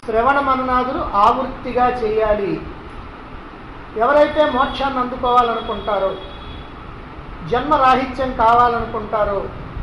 శ్రవణ మననాదులు ఆవృత్తిగా చేయాలి ఎవరైతే మోక్షాన్ని అందుకోవాలనుకుంటారో జన్మరాహిత్యం కావాలనుకుంటారో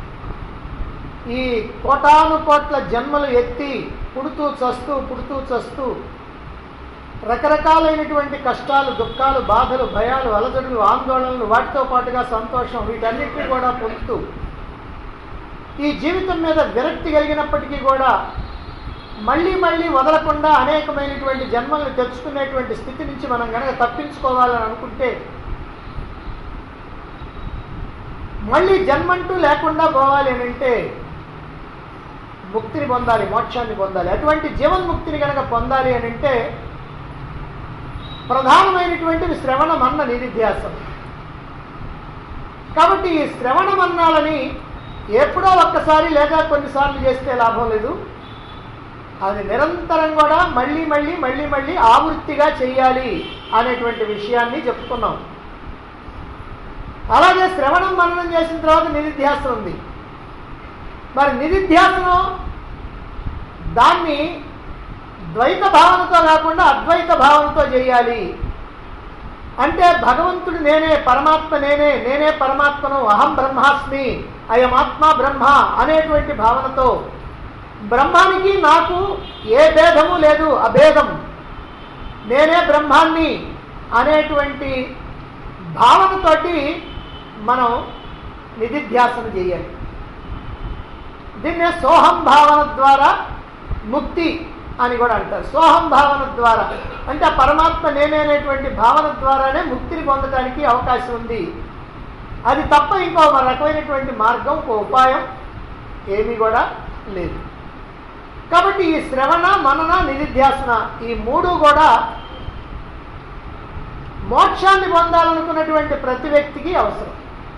ఈ కోటాను కోట్ల జన్మలు ఎత్తి పుడుతూ చస్తూ పుడుతూ చస్తూ రకరకాలైనటువంటి కష్టాలు దుఃఖాలు బాధలు భయాలు అలజడులు ఆందోళనలు వాటితో పాటుగా సంతోషం వీటన్నిటిని కూడా పొందుతూ ఈ జీవితం మీద విరక్తి కలిగినప్పటికీ కూడా మళ్ళీ మళ్ళీ వదలకుండా అనేకమైనటువంటి జన్మల్ని తెచ్చుకునేటువంటి స్థితి నుంచి మనం కనుక తప్పించుకోవాలని అనుకుంటే మళ్ళీ జన్మంటూ లేకుండా పోవాలి అని అంటే ముక్తిని పొందాలి మోక్షాన్ని పొందాలి అటువంటి జీవన్ముక్తిని కనుక పొందాలి అని అంటే ప్రధానమైనటువంటిది శ్రవణ మన్న నిధిధ్యాసం కాబట్టి ఈ శ్రవణ మన్నాలని ఎప్పుడో ఒక్కసారి లేదా కొన్నిసార్లు చేస్తే లాభం లేదు అది నిరంతరం కూడా మళ్ళీ మళ్ళీ మళ్ళీ మళ్ళీ ఆవృత్తిగా చేయాలి అనేటువంటి విషయాన్ని చెప్పుకున్నాం అలాగే శ్రవణం మననం చేసిన తర్వాత నిధిధ్యాసనం ఉంది మరి నిధిధ్యాసనం దాన్ని ద్వైత భావనతో కాకుండా అద్వైత భావనతో చేయాలి అంటే భగవంతుడు నేనే పరమాత్మ నేనే నేనే పరమాత్మను అహం బ్రహ్మాస్మి అయం ఆత్మ బ్రహ్మ అనేటువంటి భావనతో బ్రహ్మానికి నాకు ఏ భేదము లేదు అభేదం నేనే బ్రహ్మాన్ని అనేటువంటి భావనతోటి మనం నిధిధ్యాసన చేయాలి దీన్నే సోహం భావన ద్వారా ముక్తి అని కూడా అంటారు సోహం భావన ద్వారా అంటే ఆ పరమాత్మ నేనే అనేటువంటి భావన ద్వారానే ముక్తిని పొందడానికి అవకాశం ఉంది అది తప్ప ఇంకో రకమైనటువంటి మార్గం ఒక ఉపాయం ఏమీ కూడా లేదు కాబట్టి ఈ శ్రవణ మనన నిధిధ్యాసన ఈ మూడు కూడా మోక్షాన్ని పొందాలనుకున్నటువంటి ప్రతి వ్యక్తికి అవసరం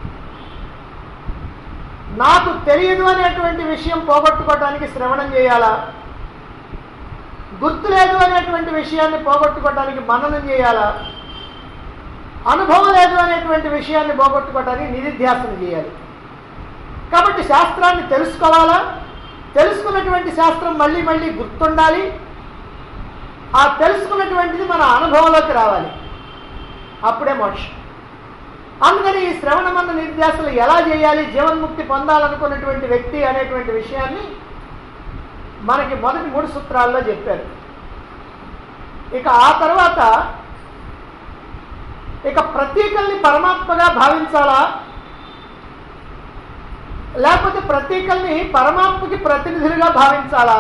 నాకు తెలియదు అనేటువంటి విషయం పోగొట్టుకోవడానికి శ్రవణం చేయాలా గుర్తు లేదు అనేటువంటి విషయాన్ని పోగొట్టుకోవడానికి మననం చేయాలా అనుభవం లేదు అనేటువంటి విషయాన్ని పోగొట్టుకోవడానికి నిధిధ్యాసన చేయాలి కాబట్టి శాస్త్రాన్ని తెలుసుకోవాలా తెలుసుకున్నటువంటి శాస్త్రం మళ్ళీ మళ్ళీ గుర్తుండాలి ఆ తెలుసుకున్నటువంటిది మన అనుభవంలోకి రావాలి అప్పుడే మోక్షం అందుకని ఈ శ్రవణమన్న నిర్దేశాలు ఎలా చేయాలి జీవన్ముక్తి పొందాలనుకున్నటువంటి వ్యక్తి అనేటువంటి విషయాన్ని మనకి మొదటి మూడు సూత్రాల్లో చెప్పారు ఇక ఆ తర్వాత ఇక ప్రతీకల్ని పరమాత్మగా భావించాలా లేకపోతే ప్రతీకల్ని పరమాత్మకి ప్రతినిధులుగా భావించాలా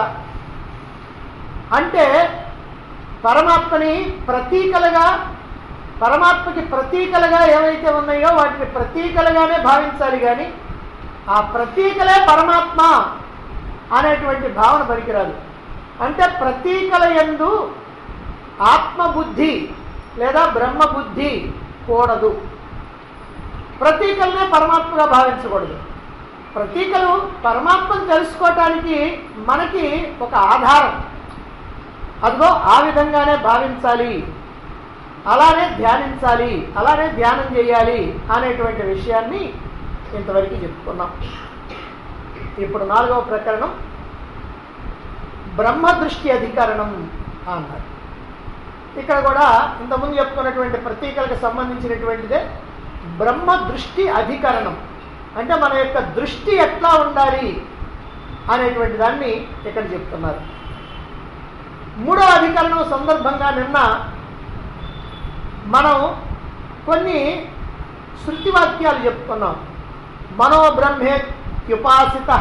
అంటే పరమాత్మని ప్రతీకలుగా పరమాత్మకి ప్రతీకలుగా ఏవైతే ఉన్నాయో వాటిని ప్రతీకలుగానే భావించాలి కానీ ఆ ప్రతీకలే పరమాత్మ అనేటువంటి భావన పనికిరాదు అంటే ప్రతీకల ఎందు ఆత్మబుద్ధి లేదా బ్రహ్మబుద్ధి కూడదు ప్రతీకలనే పరమాత్మగా భావించకూడదు ప్రతీకలు పరమాత్మను తెలుసుకోవటానికి మనకి ఒక ఆధారం అదిగో ఆ విధంగానే భావించాలి అలానే ధ్యానించాలి అలానే ధ్యానం చేయాలి అనేటువంటి విషయాన్ని ఇంతవరకు చెప్పుకున్నాం ఇప్పుడు నాలుగవ ప్రకరణం బ్రహ్మ దృష్టి అధికరణం అన్నారు ఇక్కడ కూడా ఇంతకుముందు చెప్పుకున్నటువంటి ప్రతీకలకు సంబంధించినటువంటిదే బ్రహ్మ దృష్టి అధికరణం అంటే మన యొక్క దృష్టి ఎట్లా ఉండాలి అనేటువంటి దాన్ని ఇక్కడ చెప్తున్నారు మూడో అధికరణం సందర్భంగా నిన్న మనం కొన్ని శృతి వాక్యాలు చెప్పుకున్నాం మనోబ్రహ్మేత్యుపాసిత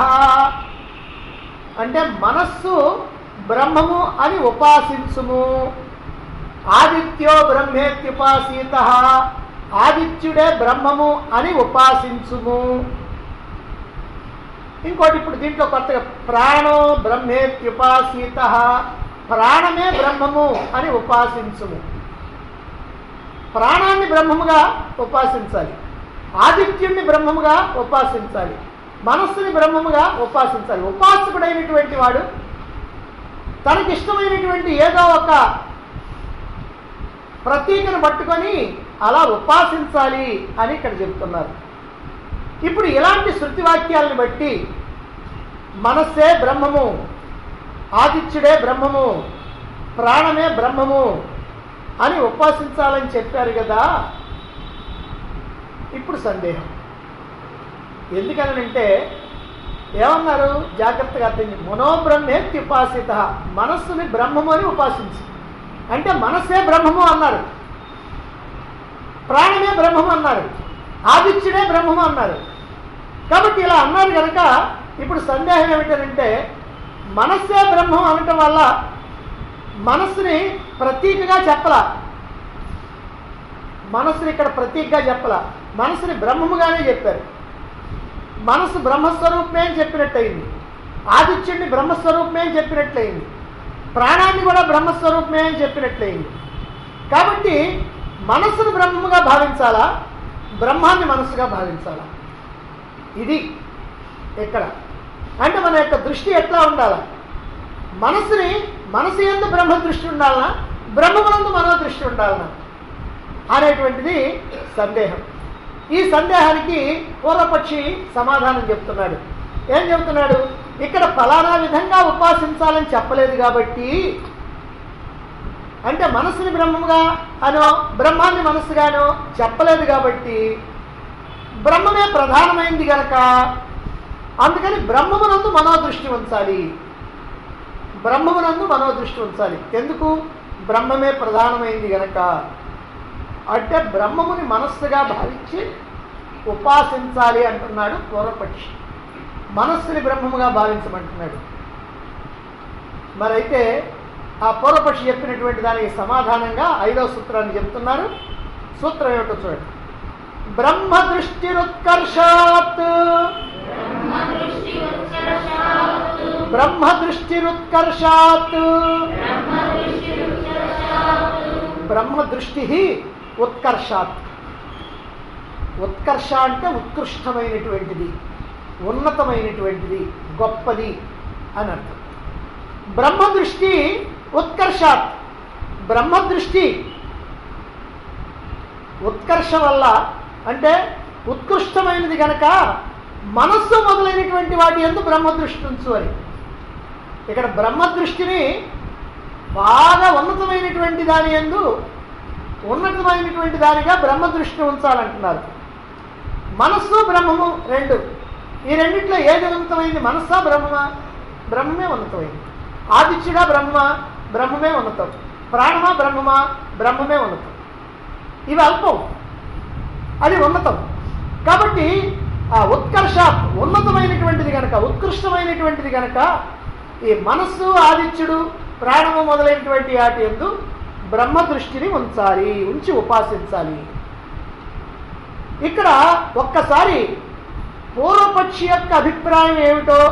అంటే మనస్సు బ్రహ్మము అని ఉపాసించుము ఆదిత్యో బ్రహ్మేత్యుపాసీత ఆదిత్యుడే బ్రహ్మము అని ఉపాసించుము ఇంకోటి ఇప్పుడు దీంట్లో కొత్తగా ప్రాణో బ్రహ్మేత్యుపాసీత ప్రాణమే బ్రహ్మము అని ఉపాసించుము ప్రాణాన్ని బ్రహ్మముగా ఉపాసించాలి ఆదిత్యుణ్ణి బ్రహ్మముగా ఉపాసించాలి మనస్సుని బ్రహ్మముగా ఉపాసించాలి ఉపాసకుడైనటువంటి వాడు తనకిష్టమైనటువంటి ఏదో ఒక ప్రతీకను పట్టుకొని అలా ఉపాసించాలి అని ఇక్కడ చెప్తున్నారు ఇప్పుడు ఇలాంటి శృతి వాక్యాలను బట్టి మనస్సే బ్రహ్మము ఆదిత్యుడే బ్రహ్మము ప్రాణమే బ్రహ్మము అని ఉపాసించాలని చెప్పారు కదా ఇప్పుడు సందేహం ఎందుకనంటే ఏమన్నారు జాగ్రత్తగా అర్థం చేయండి. మనోబ్రహ్మేత్తి ఉపాసిత మనస్సుని బ్రహ్మము అని ఉపాసించి అంటే మనస్సే బ్రహ్మము అన్నారు ప్రాణమే బ్రహ్మము అన్నారు ఆదిత్యుడే బ్రహ్మము అన్నారు కాబట్టి ఇలా అన్నారు కనుక ఇప్పుడు సందేహం ఏమిటంటే మనస్సే బ్రహ్మం అనటం వల్ల మనస్సుని ప్రతీకగా చెప్పలా మనస్సుని ఇక్కడ ప్రతీకగా చెప్పలా మనసుని బ్రహ్మముగానే చెప్పారు మనసు బ్రహ్మస్వరూపమే అని చెప్పినట్టయింది ఆదిత్యుడిని బ్రహ్మస్వరూపమే అని చెప్పినట్లయింది ప్రాణాన్ని కూడా బ్రహ్మస్వరూపమే అని చెప్పినట్లయింది కాబట్టి మనస్సును బ్రహ్మముగా భావించాలా బ్రహ్మాన్ని మనస్సుగా భావించాలా ఇది ఇక్కడ అంటే మన యొక్క దృష్టి ఎట్లా ఉండాలా మనసుని మనసు ఎందు బ్రహ్మ దృష్టి ఉండాలనా బ్రహ్మమునందు మనో దృష్టి ఉండాలనా అనేటువంటిది సందేహం ఈ సందేహానికి పూర్వపక్షి సమాధానం చెప్తున్నాడు ఏం చెప్తున్నాడు ఇక్కడ ఫలానా విధంగా ఉపాసించాలని చెప్పలేదు కాబట్టి అంటే మనసుని బ్రహ్మముగా అనో బ్రహ్మాన్ని మనస్సుగానో చెప్పలేదు కాబట్టి బ్రహ్మమే ప్రధానమైంది గనక అందుకని బ్రహ్మమునందు మనోదృష్టి ఉంచాలి బ్రహ్మమునందు మనోదృష్టి ఉంచాలి ఎందుకు బ్రహ్మమే ప్రధానమైంది గనక అంటే బ్రహ్మముని మనస్సుగా భావించి ఉపాసించాలి అంటున్నాడు పూర్వపక్షి మనస్సుని బ్రహ్మముగా భావించమంటున్నాడు మరైతే ఆ పూర్వపక్షి చెప్పినటువంటి దానికి సమాధానంగా ఐదవ సూత్రాన్ని చెప్తున్నారు సూత్రం ఏమిటో చూడండి బ్రహ్మ దృష్టిరుత్కర్షాత్ బ్రహ్మ దృష్టిరుత్కర్షాత్ బ్రహ్మ దృష్టి ఉత్కర్షాత్ ఉత్కర్ష అంటే ఉత్కృష్టమైనటువంటిది ఉన్నతమైనటువంటిది గొప్పది అని అర్థం బ్రహ్మ దృష్టి ఉత్కర్షాత్ బ్రహ్మ దృష్టి ఉత్కర్ష వల్ల అంటే ఉత్కృష్టమైనది గనక మనస్సు మొదలైనటువంటి వాటి ఎందు బ్రహ్మదృష్టి ఉంచు అని ఇక్కడ బ్రహ్మదృష్టిని బాగా ఉన్నతమైనటువంటి దాని ఎందు ఉన్నతమైనటువంటి దానిగా బ్రహ్మదృష్టిని ఉంచాలంటున్నారు మనస్సు బ్రహ్మము రెండు ఈ రెండిట్లో ఏది ఉన్నతమైంది మనస్సా బ్రహ్మమా బ్రహ్మమే ఉన్నతమైంది ఆదిత్యుడా బ్రహ్మ బ్రహ్మమే ఉన్నతం ప్రాణమా బ్రహ్మమా బ్రహ్మమే ఉన్నతం ఇవి అల్పం అది ఉన్నతం కాబట్టి ఆ ఉత్కర్ష ఉన్నతమైనటువంటిది గనక ఉత్కృష్టమైనటువంటిది గనక ఈ మనస్సు ఆదిత్యుడు ప్రాణము మొదలైనటువంటి వాటి ఎందు బ్రహ్మ దృష్టిని ఉంచాలి ఉంచి ఉపాసించాలి ఇక్కడ ఒక్కసారి పూర్వపక్షి యొక్క అభిప్రాయం ఏమిటో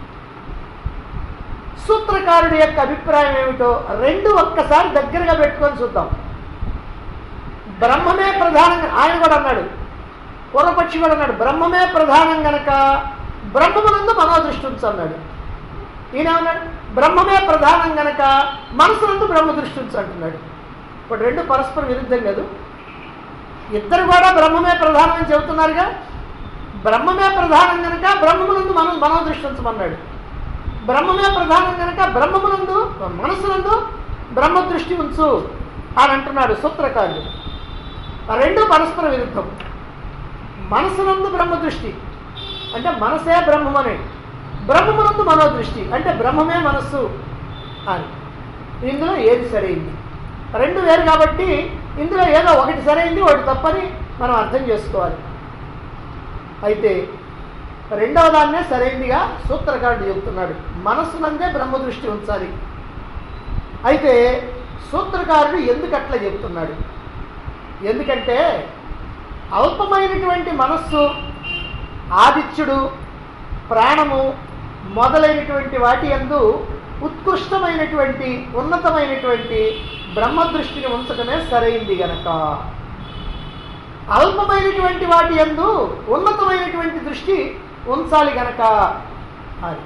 సూత్రకారుడి యొక్క అభిప్రాయం ఏమిటో రెండు ఒక్కసారి దగ్గరగా పెట్టుకొని చూద్దాం బ్రహ్మమే ప్రధానంగా ఆయన కూడా అన్నాడు పూర్వపక్షి కూడా అన్నాడు బ్రహ్మమే ప్రధానం గనక బ్రహ్మమునందు మనోదృష్టి ఉంచు అన్నాడు ఈయన అన్నాడు బ్రహ్మమే ప్రధానం గనక మనసునందు బ్రహ్మ దృష్టి ఉంచు అంటున్నాడు ఇప్పుడు రెండు పరస్పర విరుద్ధం కాదు ఇద్దరు కూడా బ్రహ్మమే ప్రధానం అని చెబుతున్నారుగా బ్రహ్మమే ప్రధానం గనక బ్రహ్మమునందు మనం మనోదృష్టి ఉంచమన్నాడు బ్రహ్మమే ప్రధానం గనక బ్రహ్మమునందు మనసునందు బ్రహ్మ దృష్టి ఉంచు అని అంటున్నాడు సూత్రకారుడు ఆ రెండు పరస్పర విరుద్ధం మనసునందు బ్రహ్మ దృష్టి అంటే మనసే బ్రహ్మమనే బ్రహ్మమునందు మనోదృష్టి అంటే బ్రహ్మమే మనస్సు అని ఇందులో ఏది సరైంది రెండు వేరు కాబట్టి ఇందులో ఏదో ఒకటి సరైంది ఒకటి తప్పని మనం అర్థం చేసుకోవాలి అయితే రెండవ దాన్నే సరైందిగా సూత్రకారుడు చెబుతున్నాడు మనస్సునందే బ్రహ్మ దృష్టి ఉంచాలి అయితే సూత్రకారుడు ఎందుకు అట్లా చెబుతున్నాడు ఎందుకంటే అల్పమైనటువంటి మనస్సు ఆదిత్యుడు ప్రాణము మొదలైనటువంటి వాటి యందు ఉత్కృష్టమైనటువంటి ఉన్నతమైనటువంటి బ్రహ్మదృష్టిని ఉంచడమే సరైంది గనక అల్పమైనటువంటి వాటి యందు ఉన్నతమైనటువంటి దృష్టి ఉంచాలి గనక అది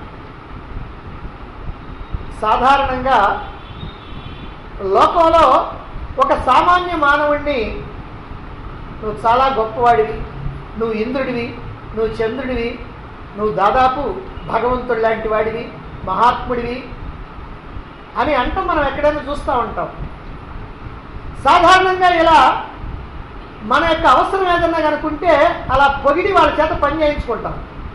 సాధారణంగా లోకంలో ఒక సామాన్య మానవుణ్ణి నువ్వు చాలా గొప్పవాడివి నువ్వు ఇంద్రుడివి నువ్వు చంద్రుడివి నువ్వు దాదాపు భగవంతుడు లాంటి వాడివి మహాత్ముడివి అని అంటాం మనం ఎక్కడైనా చూస్తూ ఉంటాం సాధారణంగా ఇలా మన యొక్క అవసరం ఏదన్నా కనుకుంటే అలా పొగిడి వాళ్ళ చేత పని చేయించుకుంటాం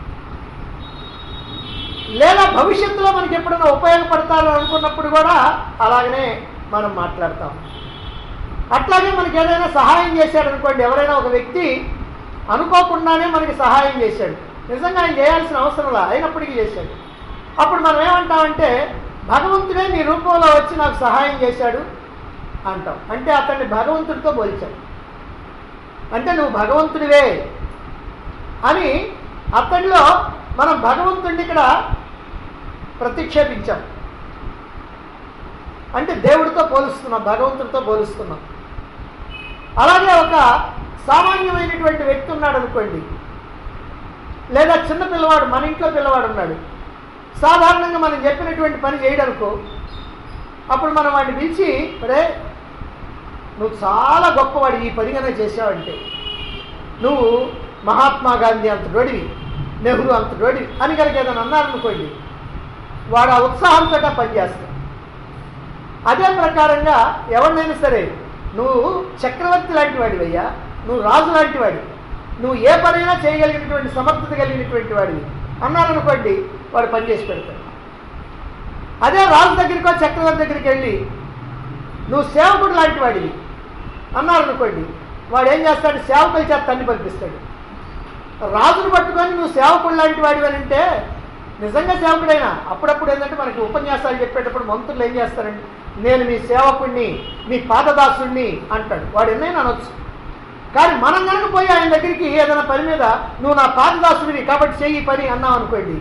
లేదా భవిష్యత్తులో మనకి ఎప్పుడైనా ఉపయోగపడతారు అనుకున్నప్పుడు కూడా అలాగనే మనం మాట్లాడతాం అట్లాగే మనకి ఏదైనా సహాయం చేశాడు అనుకోండి ఎవరైనా ఒక వ్యక్తి అనుకోకుండానే మనకి సహాయం చేశాడు నిజంగా ఆయన చేయాల్సిన అవసరంలా అయినప్పటికీ చేశాడు అప్పుడు మనం ఏమంటామంటే భగవంతుడే నీ రూపంలో వచ్చి నాకు సహాయం చేశాడు అంటాం అంటే అతన్ని భగవంతుడితో పోల్చాడు అంటే నువ్వు భగవంతుడివే అని అతడిలో మనం భగవంతుడిని ఇక్కడ ప్రతిక్షేపించాం అంటే దేవుడితో పోలుస్తున్నాం భగవంతుడితో పోలుస్తున్నాం అలాగే ఒక సామాన్యమైనటువంటి వ్యక్తి ఉన్నాడు అనుకోండి లేదా చిన్న పిల్లవాడు మన ఇంట్లో పిల్లవాడు ఉన్నాడు సాధారణంగా మనం చెప్పినటువంటి పని చేయడనుకో అప్పుడు మనం వాడిని పిలిచి రే నువ్వు చాలా గొప్పవాడు ఈ పని కన్నా చేసావంటే నువ్వు మహాత్మా గాంధీ అంత డోడివి నెహ్రూ అంత డోడివి అని కనుక ఏదైనా అన్నారనుకోండి వాడు ఆ ఉత్సాహంతో పనిచేస్తాడు అదే ప్రకారంగా ఎవరినైనా సరే నువ్వు చక్రవర్తి లాంటి వాడివయ్యా నువ్వు రాజు లాంటి వాడివి నువ్వు ఏ పనైనా చేయగలిగినటువంటి సమర్థత కలిగినటువంటి వాడివి అన్నారనుకోండి వాడు పని చేసి పెడతాడు అదే రాజు దగ్గరికో చక్రవర్తి దగ్గరికి వెళ్ళి నువ్వు సేవకుడు లాంటి వాడివి అన్నారనుకోండి వాడు ఏం చేస్తాడు సేవకుల చేత తన్ని పంపిస్తాడు రాజును పట్టుకొని నువ్వు సేవకుడు లాంటి వాడివి అని అంటే నిజంగా సేవకుడైనా అప్పుడప్పుడు ఏంటంటే మనకి ఉపన్యాసాలు చెప్పేటప్పుడు మంత్రులు ఏం చేస్తారండి నేను మీ సేవకుడిని మీ పాదదాసుడిని అంటాడు వాడు ఎన్నైనా అనొచ్చు కానీ మనం కనుక పోయి ఆయన దగ్గరికి ఏదైనా పని మీద నువ్వు నా పాదదాసుడివి కాబట్టి చెయ్యి ఈ పని అన్నావు అనుకోండి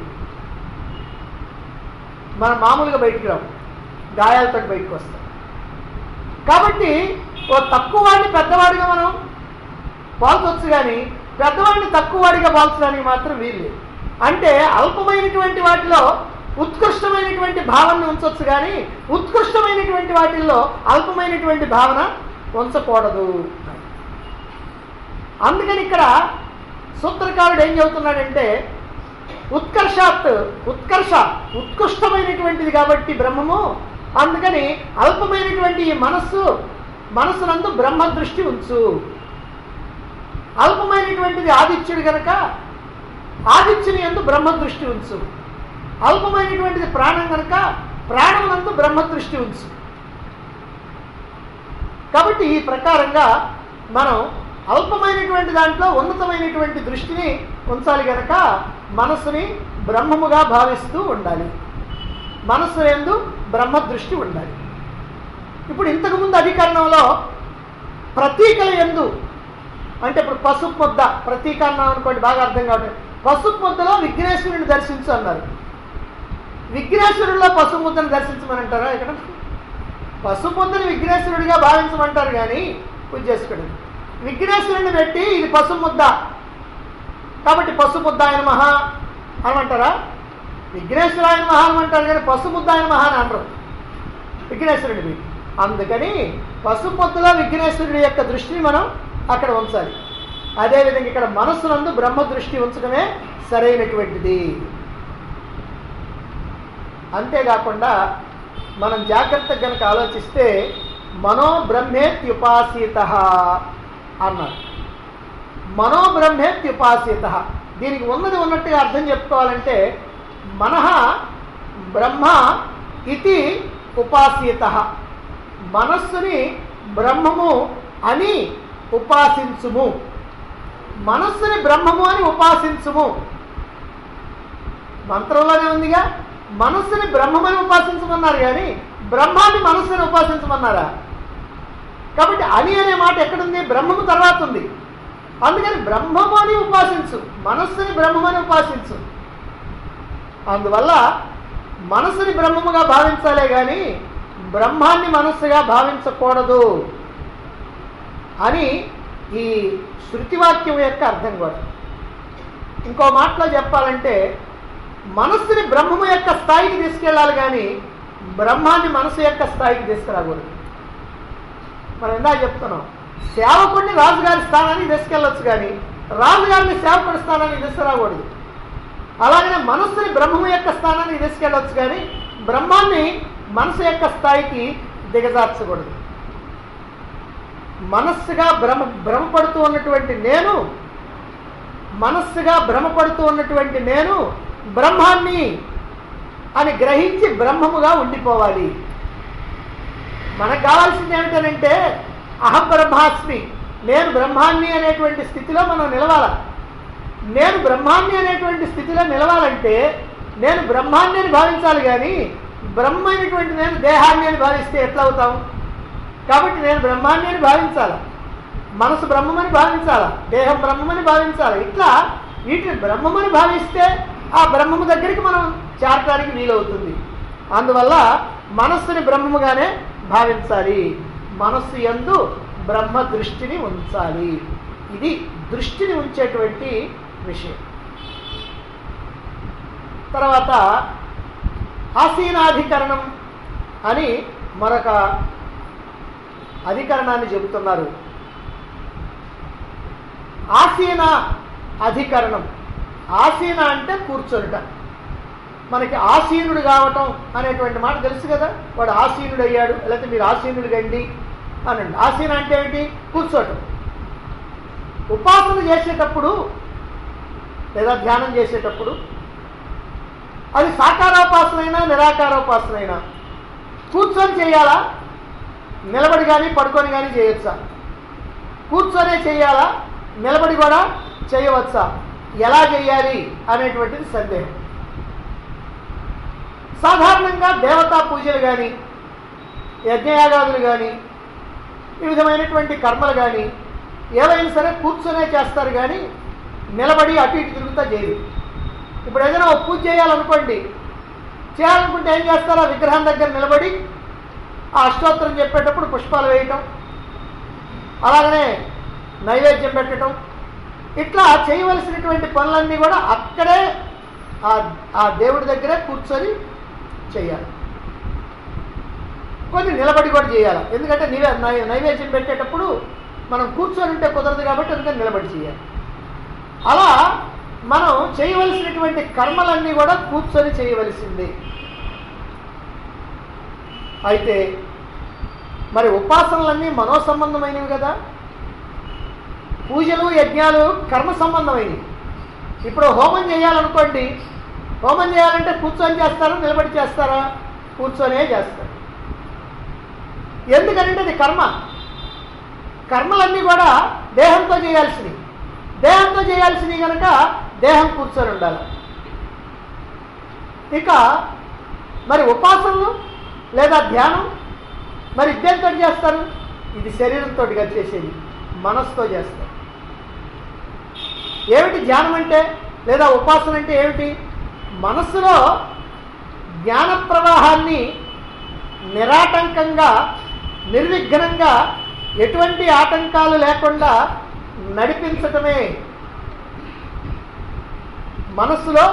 మనం మామూలుగా బయటికి రావు గాయాలతో బయటకు వస్తాం కాబట్టి ఓ తక్కువ వాడిని పెద్దవాడిగా మనం పోల్చొచ్చు కానీ పెద్దవాడిని తక్కువ వాడిగా పోల్చడానికి మాత్రం వీలు అంటే అల్పమైనటువంటి వాటిలో ఉత్కృష్టమైనటువంటి భావనను ఉంచవచ్చు కానీ ఉత్కృష్టమైనటువంటి వాటిల్లో అల్పమైనటువంటి భావన ఉంచకూడదు అందుకని ఇక్కడ సూత్రకారుడు ఏం చెబుతున్నాడంటే ఉత్కర్షాత్ ఉత్కర్ష ఉత్కృష్టమైనటువంటిది కాబట్టి బ్రహ్మము అందుకని అల్పమైనటువంటి ఈ మనస్సు మనస్సునందు బ్రహ్మ దృష్టి ఉంచు అల్పమైనటువంటిది ఆదిత్యుడు గనక ఆదిత్యుని ఎందు బ్రహ్మ దృష్టి ఉంచు అల్పమైనటువంటిది ప్రాణం కనుక ప్రాణమునందు బ్రహ్మ దృష్టి ఉంచు కాబట్టి ఈ ప్రకారంగా మనం అల్పమైనటువంటి దాంట్లో ఉన్నతమైనటువంటి దృష్టిని ఉంచాలి గనక మనస్సుని బ్రహ్మముగా భావిస్తూ ఉండాలి మనస్సు ఎందు బ్రహ్మ దృష్టి ఉండాలి ఇప్పుడు ఇంతకుముందు అధికరణంలో ప్రతీకల ఎందు అంటే ఇప్పుడు పసుపు ముద్ద ప్రతీకరణం అనుకోండి బాగా అర్థం కావట్లేదు పసుపు ముద్దలో విఘ్నేశ్వరుని దర్శించు అన్నారు విఘ్నేశ్వరుల్లో పసుపు ముద్దను దర్శించమని అంటారా ఇక్కడ పసుపు ముద్దని విఘ్నేశ్వరుడిగా భావించమంటారు కానీ పూజ చేసుకోండి విఘ్నేశ్వరుని పెట్టి ఇది పసుపు ముద్ద కాబట్టి పసుపు ముద్ద ఆయన మహా అనమంటారా విఘ్నేశ్వర ఆయన మహా అనమంటారు కానీ పసుపు ముద్ద ఆయన మహా అని అనరు విఘ్నేశ్వరుడి పెట్టి అందుకని పసుపు ముద్దలో విఘ్నేశ్వరుడి యొక్క దృష్టిని మనం అక్కడ ఉంచాలి అదేవిధంగా ఇక్కడ మనస్సునందు బ్రహ్మ దృష్టి ఉంచడమే సరైనటువంటిది అంతేకాకుండా మనం జాగ్రత్తగా కనుక ఆలోచిస్తే మనోబ్రహ్మేత్యుపాసీత అన్నారు మనోబ్రహ్మేత్యుపాసీత దీనికి ఉన్నది ఉన్నట్టుగా అర్థం చెప్పుకోవాలంటే మనః బ్రహ్మ ఇది ఉపాసీత మనస్సుని బ్రహ్మము అని ఉపాసించుము మనస్సుని బ్రహ్మము అని ఉపాసించుము మంత్రంలోనే ఉందిగా మనస్సుని బ్రహ్మమని ఉపాసించమన్నారు కానీ బ్రహ్మాన్ని మనస్సుని ఉపాసించమన్నారా కాబట్టి అని అనే మాట ఎక్కడుంది బ్రహ్మము తర్వాత ఉంది అందుకని బ్రహ్మము అని ఉపాసించు మనస్సుని బ్రహ్మమని ఉపాసించు అందువల్ల మనస్సుని బ్రహ్మముగా భావించాలే కానీ బ్రహ్మాన్ని మనస్సుగా భావించకూడదు అని ఈ శృతివాక్యం యొక్క అర్థం కూడా ఇంకో మాటలో చెప్పాలంటే మనస్సుని బ్రహ్మము యొక్క స్థాయికి తీసుకెళ్ళాలి కానీ బ్రహ్మాన్ని మనసు యొక్క స్థాయికి తీసుకురాకూడదు మనం ఇందా చెప్తున్నాం సేవకుడిని రాజుగారి స్థానానికి తీసుకెళ్ళొచ్చు కానీ రాజుగారిని సేవకుడి స్థానానికి తీసుకురాకూడదు అలాగనే మనస్సుని బ్రహ్మము యొక్క స్థానానికి తీసుకెళ్ళొచ్చు కానీ బ్రహ్మాన్ని మనసు యొక్క స్థాయికి దిగజార్చకూడదు మనస్సుగా భ్రమ భ్రమపడుతూ ఉన్నటువంటి నేను మనస్సుగా భ్రమపడుతూ ఉన్నటువంటి నేను బ్రహ్మాన్ని అని గ్రహించి బ్రహ్మముగా ఉండిపోవాలి మనకు కావాల్సింది ఏమిటనంటే అహం బ్రహ్మాస్మి నేను బ్రహ్మాన్ని అనేటువంటి స్థితిలో మనం నిలవాల నేను బ్రహ్మాన్ని అనేటువంటి స్థితిలో నిలవాలంటే నేను బ్రహ్మాన్ని అని భావించాలి కానీ బ్రహ్మ అయినటువంటి నేను దేహాన్ని అని భావిస్తే ఎట్లా అవుతాం కాబట్టి నేను బ్రహ్మాన్ని అని భావించాలి మనసు బ్రహ్మమని భావించాలి దేహం బ్రహ్మమని భావించాలి ఇట్లా వీటిని బ్రహ్మమని భావిస్తే ఆ బ్రహ్మము దగ్గరికి మనం చేరటానికి వీలవుతుంది అందువల్ల మనస్సుని బ్రహ్మముగానే భావించాలి మనస్సు యందు బ్రహ్మ దృష్టిని ఉంచాలి ఇది దృష్టిని ఉంచేటువంటి విషయం తర్వాత ఆసీనాధికరణం అని మరొక అధికరణాన్ని చెబుతున్నారు ఆసీన అధికరణం ఆసీన అంటే కూర్చొనుట మనకి ఆసీనుడు కావటం అనేటువంటి మాట తెలుసు కదా వాడు ఆసీనుడు అయ్యాడు లేకపోతే మీరు ఆసీనుడు గండి అనండి ఆసీన అంటే ఏమిటి కూర్చోటం ఉపాసన చేసేటప్పుడు లేదా ధ్యానం చేసేటప్పుడు అది సాకారోపాసనైనా నిరాకారోపాసనైనా కూర్చొని చేయాలా నిలబడి కానీ పడుకొని కానీ చేయొచ్చా కూర్చొనే చేయాలా నిలబడి కూడా చేయవచ్చా ఎలా చేయాలి అనేటువంటిది సందేహం సాధారణంగా దేవతా పూజలు కానీ యజ్ఞయాగాదులు కానీ ఈ విధమైనటువంటి కర్మలు కానీ ఏవైనా సరే కూర్చొనే చేస్తారు కానీ నిలబడి అటు ఇటు తిరుగుతా చేయరు ఇప్పుడు ఏదైనా ఒక పూజ చేయాలనుకోండి చేయాలనుకుంటే ఏం చేస్తారో విగ్రహం దగ్గర నిలబడి ఆ అష్టోత్తరం చెప్పేటప్పుడు పుష్పాలు వేయటం అలాగనే నైవేద్యం పెట్టడం ఇట్లా చేయవలసినటువంటి పనులన్నీ కూడా అక్కడే ఆ ఆ దేవుడి దగ్గరే కూర్చొని చేయాలి కొన్ని నిలబడి కూడా చేయాలి ఎందుకంటే నివే నై- నైవేద్యం పెట్టేటప్పుడు మనం కూర్చొని ఉంటే కుదరదు కాబట్టి అందుకని నిలబడి చేయాలి అలా మనం చేయవలసినటువంటి కర్మలన్నీ కూడా కూర్చొని చేయవలసింది అయితే మరి ఉపాసనలన్నీ మనో సంబంధమైనవి కదా పూజలు యజ్ఞాలు కర్మ సంబంధమైనవి ఇప్పుడు హోమం చేయాలనుకోండి హోమం చేయాలంటే కూర్చొని చేస్తారా నిలబడి చేస్తారా కూర్చొనే చేస్తారు ఎందుకంటే అది కర్మ కర్మలన్నీ కూడా దేహంతో చేయాల్సినవి దేహంతో చేయాల్సినవి కనుక దేహం కూర్చొని ఉండాలి ఇక మరి ఉపాసనలు లేదా ధ్యానం మరి ఇద్దరితో చేస్తారు ఇది శరీరంతో చేసేది మనస్సుతో చేస్తారు ఏమిటి ధ్యానం అంటే లేదా ఉపాసన అంటే ఏమిటి మనస్సులో జ్ఞాన ప్రవాహాన్ని నిరాటంకంగా నిర్విఘ్నంగా ఎటువంటి ఆటంకాలు లేకుండా నడిపించటమే మనస్సులో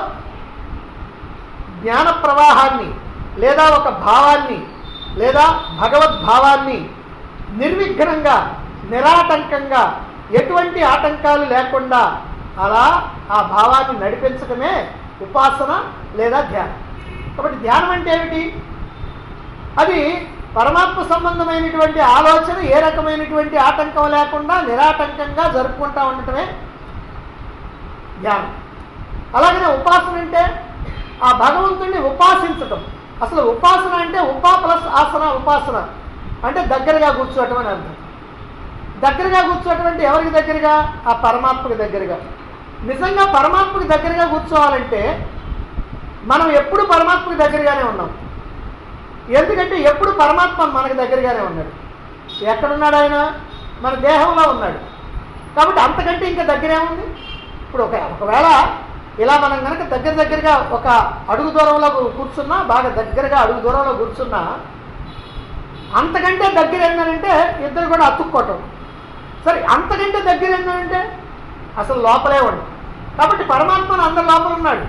జ్ఞాన ప్రవాహాన్ని లేదా ఒక భావాన్ని లేదా భగవద్భావాన్ని నిర్విఘ్నంగా నిరాటంకంగా ఎటువంటి ఆటంకాలు లేకుండా అలా ఆ భావాన్ని నడిపించడమే ఉపాసన లేదా ధ్యానం కాబట్టి ధ్యానం అంటే ఏమిటి అది పరమాత్మ సంబంధమైనటువంటి ఆలోచన ఏ రకమైనటువంటి ఆటంకం లేకుండా నిరాటంకంగా జరుపుకుంటా ఉండటమే ధ్యానం అలాగనే ఉపాసన అంటే ఆ భగవంతుణ్ణి ఉపాసించటం అసలు ఉపాసన అంటే ఉపా ప్లస్ ఆసన ఉపాసన అంటే దగ్గరగా కూర్చోవటం అని అర్థం దగ్గరగా కూర్చోవటం అంటే ఎవరికి దగ్గరగా ఆ పరమాత్మకి దగ్గరగా నిజంగా పరమాత్మకి దగ్గరగా కూర్చోవాలంటే మనం ఎప్పుడు పరమాత్మకి దగ్గరగానే ఉన్నాం ఎందుకంటే ఎప్పుడు పరమాత్మ మనకి దగ్గరగానే ఉన్నాడు ఎక్కడున్నాడు ఆయన మన దేహంలో ఉన్నాడు కాబట్టి అంతకంటే ఇంకా దగ్గరే ఉంది ఇప్పుడు ఒక ఒకవేళ ఇలా మనం కనుక దగ్గర దగ్గరగా ఒక అడుగు దూరంలో కూర్చున్నా బాగా దగ్గరగా అడుగు దూరంలో కూర్చున్నా అంతకంటే దగ్గర ఏంటంటే ఇద్దరు కూడా అతుక్కోవటం సరే అంతకంటే దగ్గర ఏంటంటే అసలు లోపలే ఉండు కాబట్టి పరమాత్మను అందరి లోపల ఉన్నాడు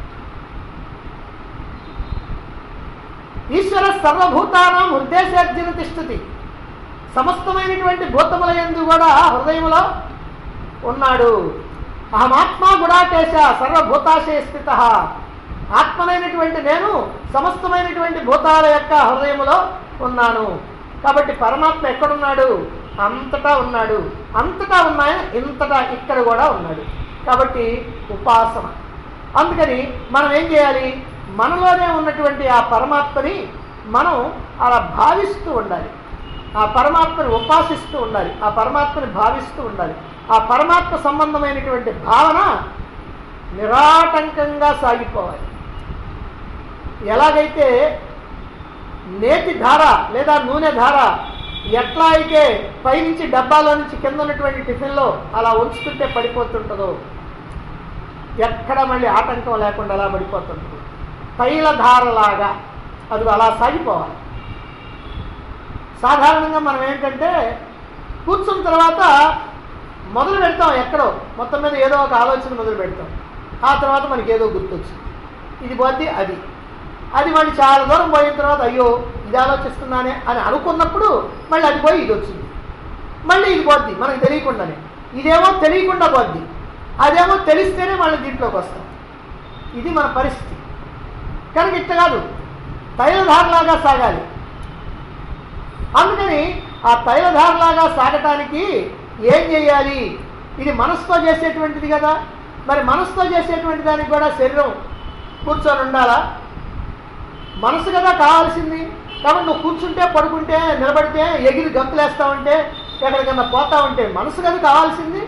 ఈశ్వర సర్వభూతానం హృదయశార్జన తిష్టతి సమస్తమైనటువంటి భూతముల ఎందు కూడా హృదయంలో ఉన్నాడు అహమాత్మా గుడాకేశ సర్వభూతాశయ స్థిత ఆత్మనైనటువంటి నేను సమస్తమైనటువంటి భూతాల యొక్క హృదయములో ఉన్నాను కాబట్టి పరమాత్మ ఎక్కడున్నాడు అంతటా ఉన్నాడు అంతటా ఉన్నాయన ఇంతటా ఇక్కడ కూడా ఉన్నాడు కాబట్టి ఉపాసన అందుకని మనం ఏం చేయాలి మనలోనే ఉన్నటువంటి ఆ పరమాత్మని మనం అలా భావిస్తూ ఉండాలి ఆ పరమాత్మని ఉపాసిస్తూ ఉండాలి ఆ పరమాత్మని భావిస్తూ ఉండాలి ఆ పరమాత్మ సంబంధమైనటువంటి భావన నిరాటంకంగా సాగిపోవాలి ఎలాగైతే నేతి ధార లేదా నూనె ధార ఎట్లా అయితే పైనుంచి డబ్బాలో నుంచి కింద ఉన్నటువంటి టిఫిన్లో అలా ఉంచుతుంటే పడిపోతుంటుందో ఎక్కడ మళ్ళీ ఆటంకం లేకుండా అలా పడిపోతుంటుంది తైలధారలాగా అది అలా సాగిపోవాలి సాధారణంగా మనం ఏంటంటే కూర్చున్న తర్వాత మొదలు పెడతాం ఎక్కడో మొత్తం మీద ఏదో ఒక ఆలోచన మొదలు పెడతాం ఆ తర్వాత మనకి ఏదో గుర్తొచ్చింది ఇది పోతే అది అది మళ్ళీ చాలా దూరం పోయిన తర్వాత అయ్యో ఇది ఆలోచిస్తున్నానే అని అనుకున్నప్పుడు మళ్ళీ అది పోయి ఇది వచ్చింది మళ్ళీ ఇది పోద్ది మనకు తెలియకుండానే ఇదేమో తెలియకుండా పోద్ది అదేమో తెలిస్తేనే మళ్ళీ దీంట్లోకి వస్తాం ఇది మన పరిస్థితి కనుక ఇట్ట కాదు తైలధారలాగా సాగాలి అందుకని ఆ తైలధారలాగా సాగటానికి ఏం చేయాలి ఇది మనసుతో చేసేటువంటిది కదా మరి మనసుతో చేసేటువంటి దానికి కూడా శరీరం కూర్చొని ఉండాలా మనసు కదా కావాల్సింది కాబట్టి నువ్వు కూర్చుంటే పడుకుంటే నిలబడితే ఎగిరి గంతులేస్తా ఉంటే ఎక్కడికన్నా పోతా ఉంటే మనసు కదా కావాల్సింది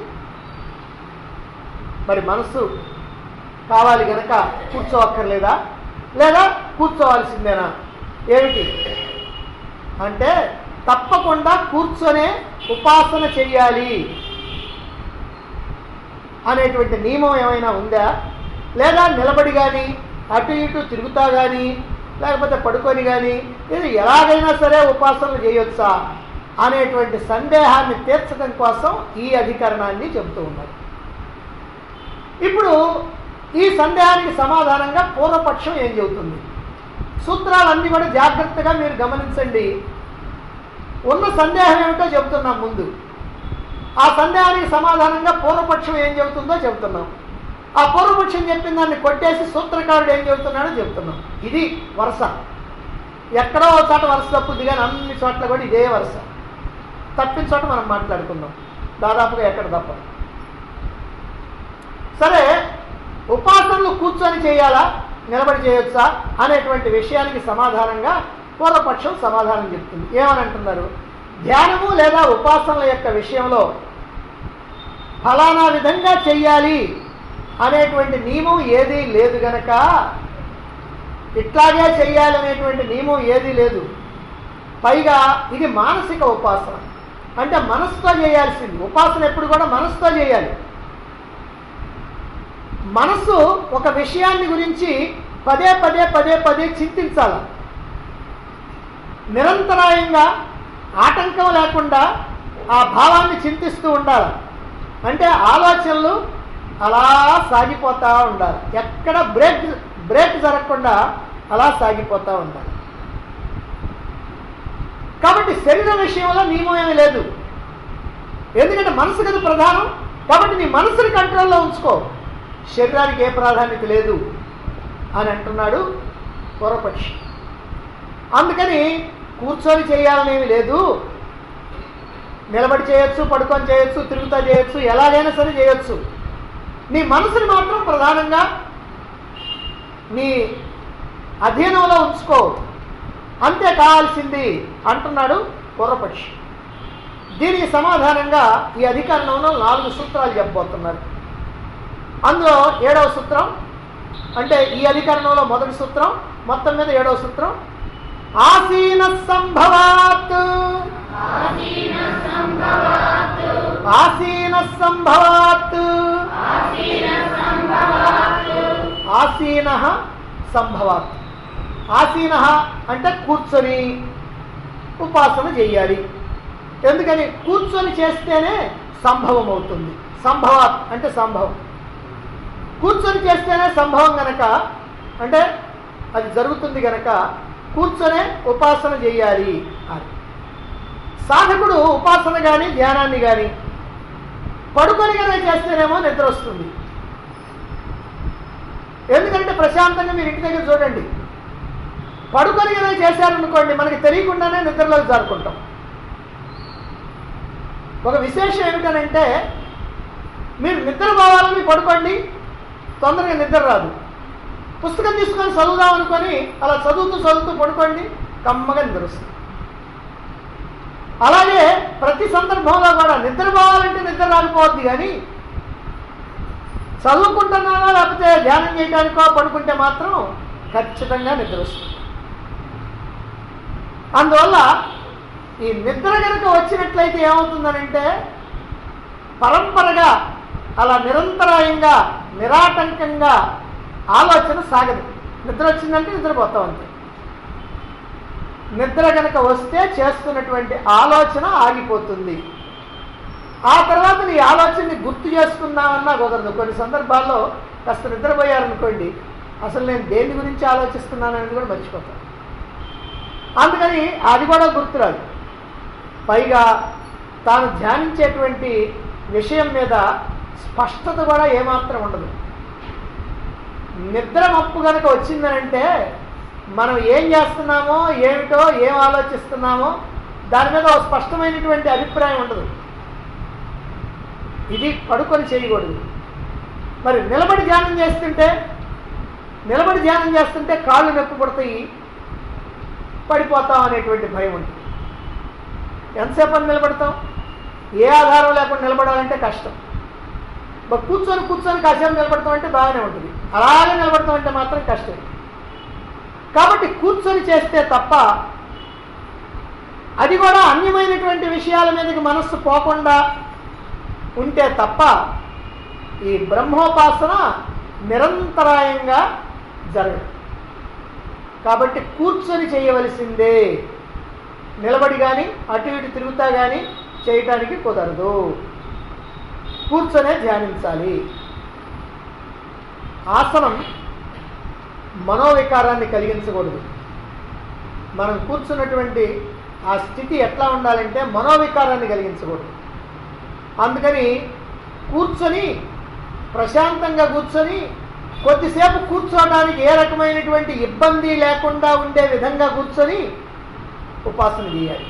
మరి మనసు కావాలి గనక కూర్చోవక్కర్లేదా లేదా కూర్చోవాల్సిందేనా ఏమిటి అంటే తప్పకుండా కూర్చొనే ఉపాసన చెయ్యాలి అనేటువంటి నియమం ఏమైనా ఉందా లేదా నిలబడి కానీ అటు ఇటు తిరుగుతా కానీ లేకపోతే పడుకొని కానీ ఇది ఎలాగైనా సరే ఉపాసనలు చేయొచ్చా అనేటువంటి సందేహాన్ని తీర్చడం కోసం ఈ అధికరణాన్ని చెబుతూ ఉన్నారు ఇప్పుడు ఈ సందేహానికి సమాధానంగా పూర్వపక్షం ఏం చెబుతుంది సూత్రాలన్నీ కూడా జాగ్రత్తగా మీరు గమనించండి ఉన్న సందేహం ఏమిటో చెబుతున్నాం ముందు ఆ సందేహానికి సమాధానంగా పూర్వపక్షం ఏం చెబుతుందో చెబుతున్నాం ఆ పూర్వపక్షం చెప్పిన దాన్ని కొట్టేసి సూత్రకారుడు ఏం చెబుతున్నాడో చెబుతున్నాం ఇది వరుస ఎక్కడో ఒక చోట వరుస తప్పుద్ది కానీ అన్ని చోట్ల కూడా ఇదే వరుస తప్పిన చోట మనం మాట్లాడుకుందాం దాదాపుగా ఎక్కడ తప్పదు సరే ఉపాసనలు కూర్చొని చేయాలా నిలబడి చేయొచ్చా అనేటువంటి విషయానికి సమాధానంగా పూర్వపక్షం సమాధానం చెప్తుంది ఏమని అంటున్నారు ధ్యానము లేదా ఉపాసనల యొక్క విషయంలో ఫలానా విధంగా చెయ్యాలి అనేటువంటి నియమం ఏదీ లేదు గనక ఇట్లాగే చెయ్యాలి అనేటువంటి నియమం ఏదీ లేదు పైగా ఇది మానసిక ఉపాసన అంటే మనసుతో చేయాల్సింది ఉపాసన ఎప్పుడు కూడా మనసుతో చేయాలి మనసు ఒక విషయాన్ని గురించి పదే పదే పదే పదే చింతించాలి నిరంతరాయంగా ఆటంకం లేకుండా ఆ భావాన్ని చింతిస్తూ ఉండాలి అంటే ఆలోచనలు అలా సాగిపోతూ ఉండాలి ఎక్కడ బ్రేక్ బ్రేక్ జరగకుండా అలా సాగిపోతూ ఉండాలి కాబట్టి శరీర విషయంలో నియమం ఏమీ లేదు ఎందుకంటే మనసు కదా ప్రధానం కాబట్టి నీ మనసుని కంట్రోల్లో ఉంచుకో శరీరానికి ఏ ప్రాధాన్యత లేదు అని అంటున్నాడు పూర్వపక్షి అందుకని కూర్చొని చేయాలనేమి లేదు నిలబడి చేయొచ్చు పడుకొని చేయొచ్చు తిరుగుతా చేయొచ్చు ఎలాగైనా సరే చేయొచ్చు నీ మనసుని మాత్రం ప్రధానంగా నీ అధీనంలో ఉంచుకో అంతే కావాల్సింది అంటున్నాడు పూర్వపక్షి దీనికి సమాధానంగా ఈ అధికరణంలో నాలుగు సూత్రాలు చెప్పబోతున్నారు అందులో ఏడవ సూత్రం అంటే ఈ అధికరణంలో మొదటి సూత్రం మొత్తం మీద ఏడవ సూత్రం ఆసీన సంభవాత్ ఆసీన సంభవాత్ ఆసీన సంభవాత్ ఆసీన అంటే కూర్చొని ఉపాసన చేయాలి ఎందుకని కూర్చొని చేస్తేనే సంభవం అవుతుంది సంభవాత్ అంటే సంభవం కూర్చొని చేస్తేనే సంభవం గనక అంటే అది జరుగుతుంది గనక కూర్చొనే ఉపాసన చేయాలి అని సాధకుడు ఉపాసన కానీ ధ్యానాన్ని కానీ పడుకొని కనుక చేస్తేనేమో నిద్ర వస్తుంది ఎందుకంటే ప్రశాంతంగా మీరు ఇంటి దగ్గర చూడండి పడుకొని ఏదైనా చేశారనుకోండి మనకి తెలియకుండానే నిద్రలోకి జారుకుంటాం ఒక విశేషం ఏమిటనంటే మీరు నిద్ర పోవాలని పడుకోండి తొందరగా నిద్ర రాదు పుస్తకం తీసుకొని చదువుదాం అనుకొని అలా చదువుతూ చదువుతూ పడుకోండి కమ్మగా నిద్ర వస్తుంది అలాగే ప్రతి సందర్భంలో కూడా నిద్ర పోవాలంటే నిద్ర రాకపోవద్దు కానీ చదువుకుంటున్నానో లేకపోతే ధ్యానం చేయడానికో పడుకుంటే మాత్రం ఖచ్చితంగా నిద్ర వస్తుంది అందువల్ల ఈ నిద్ర కనుక వచ్చినట్లయితే ఏమవుతుందనంటే పరంపరగా అలా నిరంతరాయంగా నిరాటంకంగా ఆలోచన సాగదు నిద్ర వచ్చిందంటే నిద్రపోతాం అంతే నిద్ర కనుక వస్తే చేస్తున్నటువంటి ఆలోచన ఆగిపోతుంది ఆ తర్వాత నీ ఆలోచనని గుర్తు చేసుకుందామన్నా కుదరదు కొన్ని సందర్భాల్లో కాస్త నిద్రపోయారనుకోండి అసలు నేను దేని గురించి ఆలోచిస్తున్నానని కూడా మర్చిపోతాను అందుకని అది కూడా గుర్తురాదు పైగా తాను ధ్యానించేటువంటి విషయం మీద స్పష్టత కూడా ఏమాత్రం ఉండదు నిద్ర మప్పు కనుక వచ్చిందనంటే మనం ఏం చేస్తున్నామో ఏమిటో ఏం ఆలోచిస్తున్నామో దాని మీద ఒక స్పష్టమైనటువంటి అభిప్రాయం ఉండదు ఇది పడుకొని చేయకూడదు మరి నిలబడి ధ్యానం చేస్తుంటే నిలబడి ధ్యానం చేస్తుంటే కాళ్ళు నొప్పి పడతాయి పడిపోతాం అనేటువంటి భయం ఉంటుంది ఎంతసేపు అని నిలబడతాం ఏ ఆధారం లేకుండా నిలబడాలంటే కష్టం మరి కూర్చొని కూర్చొని కాసేపు నిలబడతాం అంటే బాగానే ఉంటుంది అలాగే నిలబడతాం అంటే మాత్రం కష్టం కాబట్టి కూర్చొని చేస్తే తప్ప అది కూడా అన్యమైనటువంటి విషయాల మీదకి మనస్సు పోకుండా ఉంటే తప్ప ఈ బ్రహ్మోపాసన నిరంతరాయంగా జరగదు కాబట్టి కూర్చొని చేయవలసిందే నిలబడి కానీ అటు ఇటు తిరుగుతా కానీ చేయటానికి కుదరదు కూర్చొనే ధ్యానించాలి ఆసనం మనోవికారాన్ని కలిగించకూడదు మనం కూర్చున్నటువంటి ఆ స్థితి ఎట్లా ఉండాలంటే మనోవికారాన్ని కలిగించకూడదు అందుకని కూర్చొని ప్రశాంతంగా కూర్చొని కొద్దిసేపు కూర్చోవడానికి ఏ రకమైనటువంటి ఇబ్బంది లేకుండా ఉండే విధంగా కూర్చొని ఉపాసన చేయాలి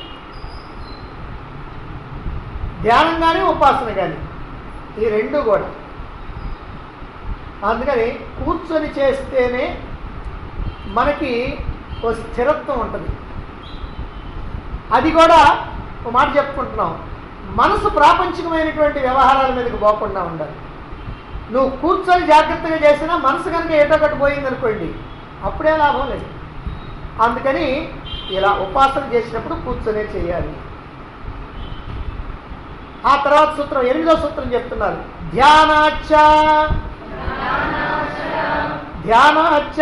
ధ్యానం కానీ ఉపాసన కానీ ఈ రెండు కూడా అందుకని కూర్చొని చేస్తేనే మనకి ఓ స్థిరత్వం ఉంటుంది అది కూడా ఒక మాట చెప్పుకుంటున్నాం మనసు ప్రాపంచికమైనటువంటి వ్యవహారాల మీదకి పోకుండా ఉండాలి నువ్వు కూర్చొని జాగ్రత్తగా చేసినా మనసు కనుక ఏటో ఒకటి పోయింది అనుకోండి అప్పుడే లాభం లేదు అందుకని ఇలా ఉపాసన చేసినప్పుడు కూర్చొనే చేయాలి ఆ తర్వాత సూత్రం ఎనిమిదో సూత్రం చెప్తున్నారు ధ్యానాచ ధ్యానాచ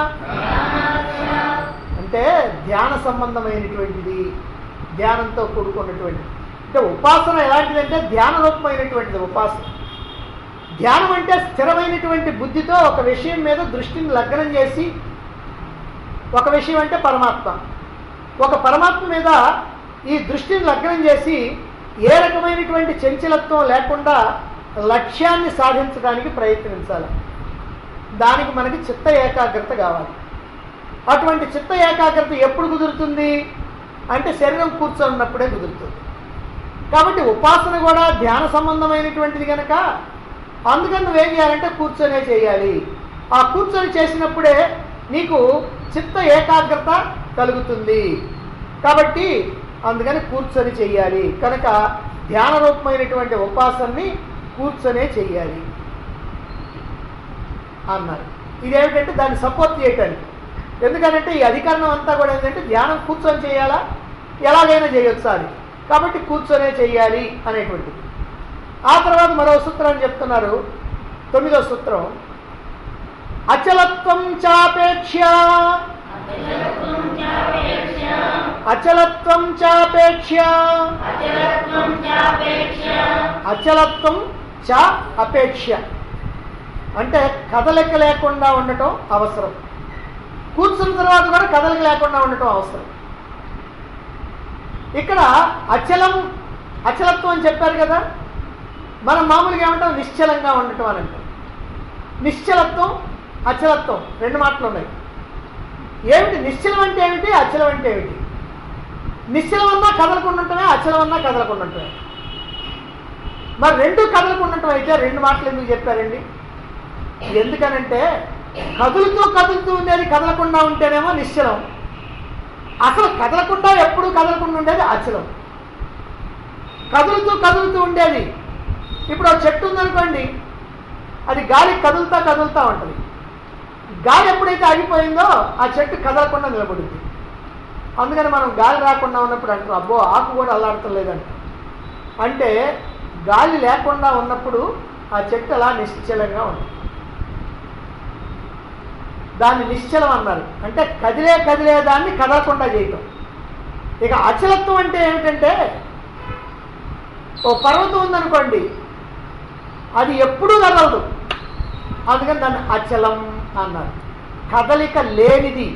అంటే ధ్యాన సంబంధమైనటువంటిది ధ్యానంతో కూడుకున్నటువంటిది అంటే ఉపాసన ఎలాంటిదంటే ధ్యాన రూపమైనటువంటిది ఉపాసన ధ్యానం అంటే స్థిరమైనటువంటి బుద్ధితో ఒక విషయం మీద దృష్టిని లగ్నం చేసి ఒక విషయం అంటే పరమాత్మ ఒక పరమాత్మ మీద ఈ దృష్టిని లగ్నం చేసి ఏ రకమైనటువంటి చంచలత్వం లేకుండా లక్ష్యాన్ని సాధించడానికి ప్రయత్నించాలి దానికి మనకి చిత్త ఏకాగ్రత కావాలి అటువంటి చిత్త ఏకాగ్రత ఎప్పుడు కుదురుతుంది అంటే శరీరం కూర్చొన్నప్పుడే కుదురుతుంది కాబట్టి ఉపాసన కూడా ధ్యాన సంబంధమైనటువంటిది కనుక అందుకని నువ్వేం చేయాలంటే కూర్చొనే చేయాలి ఆ కూర్చొని చేసినప్పుడే నీకు చిత్త ఏకాగ్రత కలుగుతుంది కాబట్టి అందుకని కూర్చొని చెయ్యాలి కనుక ధ్యాన రూపమైనటువంటి ఉపాసనని కూర్చొనే చెయ్యాలి అన్నారు ఇదేమిటంటే దాన్ని సపోర్ట్ చేయటానికి ఎందుకంటే ఈ అధికరణం అంతా కూడా ఏంటంటే ధ్యానం కూర్చొని చేయాలా ఎలాగైనా చేయొచ్చు అది కాబట్టి కూర్చొనే చెయ్యాలి అనేటువంటిది ఆ తర్వాత మరో సూత్రాన్ని చెప్తున్నారు తొమ్మిదో సూత్రం అచలత్వం చాపేక్ష అచలత్వం చాపేక్ష అచలత్వం చ అపేక్ష అంటే కదలిక లేకుండా ఉండటం అవసరం కూర్చున్న తర్వాత కూడా కదలిక లేకుండా ఉండటం అవసరం ఇక్కడ అచలం అచలత్వం అని చెప్పారు కదా మనం మామూలుగా ఏమంటాం నిశ్చలంగా ఉండటం అని అంటాం నిశ్చలత్వం అచలత్వం రెండు మాటలు ఉన్నాయి ఏమిటి నిశ్చలం అంటే ఏమిటి అచలం అంటే ఏమిటి నిశ్చలం అన్నా కదలకుండా ఉంటమే అచలం అన్నా కదలకుండా ఉంటమే మరి రెండు కదలకుండా ఉండటం అయితే రెండు మాటలు ఎందుకు చెప్పారండి ఎందుకనంటే కదులుతూ కదులుతూ ఉండేది కదలకుండా ఉంటేనేమో నిశ్చలం అసలు కదలకుండా ఎప్పుడు కదలకుండా ఉండేది అచలం కదులుతూ కదులుతూ ఉండేది ఇప్పుడు ఒక చెట్టు ఉందనుకోండి అది గాలి కదులుతా కదులుతా ఉంటుంది గాలి ఎప్పుడైతే ఆగిపోయిందో ఆ చెట్టు కదలకుండా నిలబడుద్ది అందుకని మనం గాలి రాకుండా ఉన్నప్పుడు అంటారు అబ్బో ఆకు కూడా అల్లాడటం లేదంట అంటే గాలి లేకుండా ఉన్నప్పుడు ఆ చెట్టు అలా నిశ్చలంగా ఉంటుంది దాన్ని నిశ్చలం అన్నారు అంటే కదిలే కదిలే దాన్ని కదలకుండా చేయటం ఇక అచలత్వం అంటే ఏమిటంటే ఓ పర్వతం ఉందనుకోండి అది ఎప్పుడూ కదలదు అందుకని దాన్ని అచలం అన్నారు కదలిక లేనిది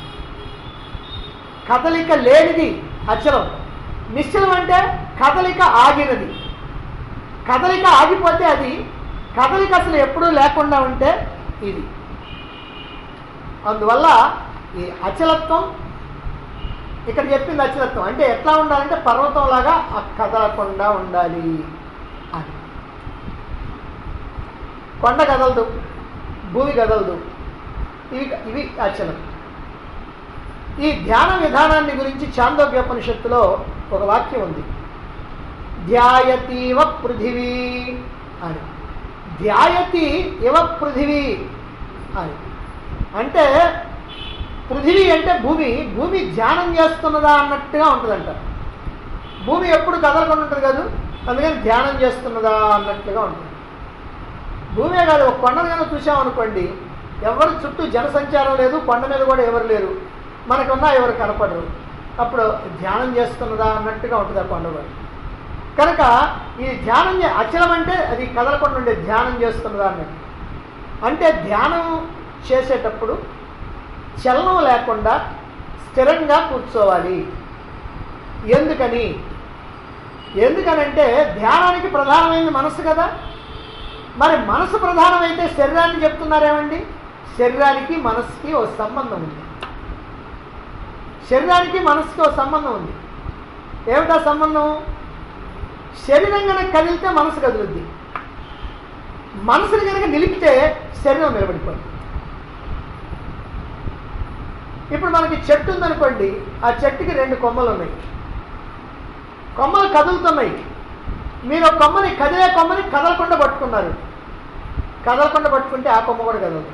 కదలిక లేనిది అచలం నిశ్చలం అంటే కదలిక ఆగినది కదలిక ఆగిపోతే అది కదలిక అసలు ఎప్పుడూ లేకుండా ఉంటే ఇది అందువల్ల ఈ అచలత్వం ఇక్కడ చెప్పింది అచలత్వం అంటే ఎట్లా ఉండాలంటే పర్వతంలాగా ఆ కదలకుండా ఉండాలి అని కొండ కదలదు భూమి కదలదు ఇవి ఇవి అచలం ఈ ధ్యాన విధానాన్ని గురించి చాందోగ్యోపనిషత్తులో ఒక వాక్యం ఉంది ధ్యాయతీవ పృథివీ అని ధ్యాయతి ఇవ పృథివీ అని అంటే పృథివీ అంటే భూమి భూమి ధ్యానం చేస్తున్నదా అన్నట్టుగా ఉంటుందంట భూమి ఎప్పుడు కదలకుండా ఉంటుంది కాదు అందుకని ధ్యానం చేస్తున్నదా అన్నట్టుగా ఉంటుంది భూమే కాదు ఒక కొండ మీద చూసామనుకోండి ఎవరు చుట్టూ జనసంచారం లేదు కొండ మీద కూడా ఎవరు లేరు మనకున్నా ఎవరు కనపడరు అప్పుడు ధ్యానం చేస్తున్నదా అన్నట్టుగా ఉంటుంది ఆ కొండ కూడా కనుక ఈ ధ్యానం చే- అచలం అంటే అది కదలకుండా ఉండే ధ్యానం చేస్తున్నదా అన్నట్టు అంటే ధ్యానం చేసేటప్పుడు చలనం లేకుండా స్థిరంగా కూర్చోవాలి ఎందుకని ఎందుకనంటే ధ్యానానికి ప్రధానమైనది మనసు కదా మరి మనసు ప్రధానమైతే శరీరాన్ని చెప్తున్నారేమండి శరీరానికి మనసుకి ఓ సంబంధం ఉంది శరీరానికి మనసుకి ఓ సంబంధం ఉంది ఏమిటా సంబంధం శరీరం కనుక కదిలితే మనసు కదులుద్ది మనసుని కనుక నిలిపితే శరీరం నిలబడిపోతుంది ఇప్పుడు మనకి చెట్టు ఉందనుకోండి ఆ చెట్టుకి రెండు కొమ్మలు ఉన్నాయి కొమ్మలు కదులుతున్నాయి మీరు ఒక కొమ్మని కదిలే కొమ్మని కదలకుండా పట్టుకున్నారు కదలకుండా పట్టుకుంటే ఆ కొమ్మ కూడా కదలదు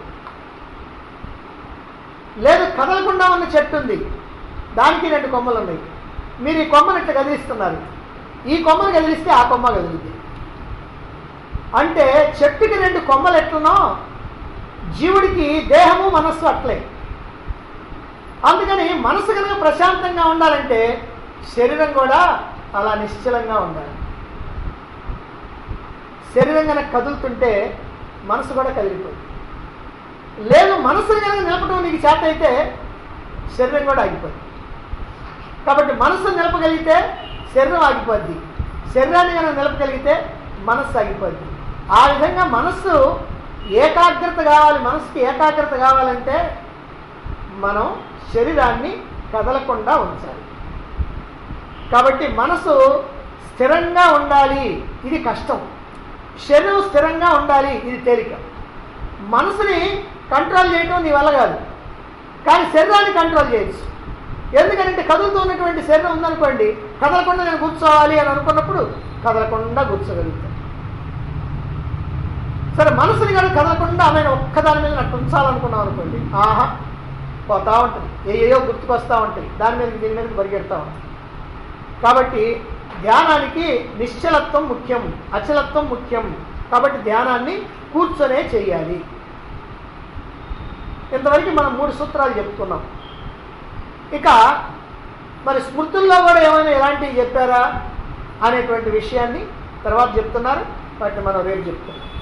లేదు కదలకుండా ఉన్న చెట్టు ఉంది దానికి రెండు కొమ్మలు ఉన్నాయి మీరు ఈ కొమ్మని ఇట్లా కదిలిస్తున్నారు ఈ కొమ్మను కదిలిస్తే ఆ కొమ్మ కదులుద్ది అంటే చెట్టుకి రెండు కొమ్మలు ఎట్లనో జీవుడికి దేహము మనస్సు అట్లే అందుకని మనసు కనుక ప్రశాంతంగా ఉండాలంటే శరీరం కూడా అలా నిశ్చలంగా ఉండాలి శరీరం కనుక కదులుతుంటే మనసు కూడా కదిలిపోతుంది లేదు మనసుని కనుక నిలపడం నీకు చేత అయితే శరీరం కూడా ఆగిపోద్ది కాబట్టి మనసు నిలపగలిగితే శరీరం ఆగిపోద్ది శరీరాన్ని కనుక నిలపగలిగితే మనస్సు ఆగిపోద్ది ఆ విధంగా మనస్సు ఏకాగ్రత కావాలి మనసుకి ఏకాగ్రత కావాలంటే మనం శరీరాన్ని కదలకుండా ఉంచాలి కాబట్టి మనసు స్థిరంగా ఉండాలి ఇది కష్టం శరీరం స్థిరంగా ఉండాలి ఇది తేలిక మనసుని కంట్రోల్ చేయటం నీ వల్ల కాదు కానీ శరీరాన్ని కంట్రోల్ చేయొచ్చు ఎందుకంటే కదులుతూ ఉన్నటువంటి శరీరం ఉందనుకోండి కదలకుండా నేను కూర్చోవాలి అని అనుకున్నప్పుడు కదలకుండా కూర్చోగలుగుతాను సరే మనసుని కానీ కదలకుండా ఆమె ఒక్కదాని మీద నాకు ఉంచాలనుకున్నాం అనుకోండి ఆహా పోతా ఉంటుంది ఏయో గుర్తుకొస్తూ ఉంటాయి దాని మీద దీని మీద పరిగెడతా ఉంటుంది కాబట్టి ధ్యానానికి నిశ్చలత్వం ముఖ్యం అచలత్వం ముఖ్యం కాబట్టి ధ్యానాన్ని కూర్చొనే చేయాలి ఇంతవరకు మనం మూడు సూత్రాలు చెప్పుకున్నాం ఇక మరి స్మృతుల్లో కూడా ఏమైనా ఎలాంటివి చెప్పారా అనేటువంటి విషయాన్ని తర్వాత చెప్తున్నారు వాటిని మనం రేపు చెప్తున్నాం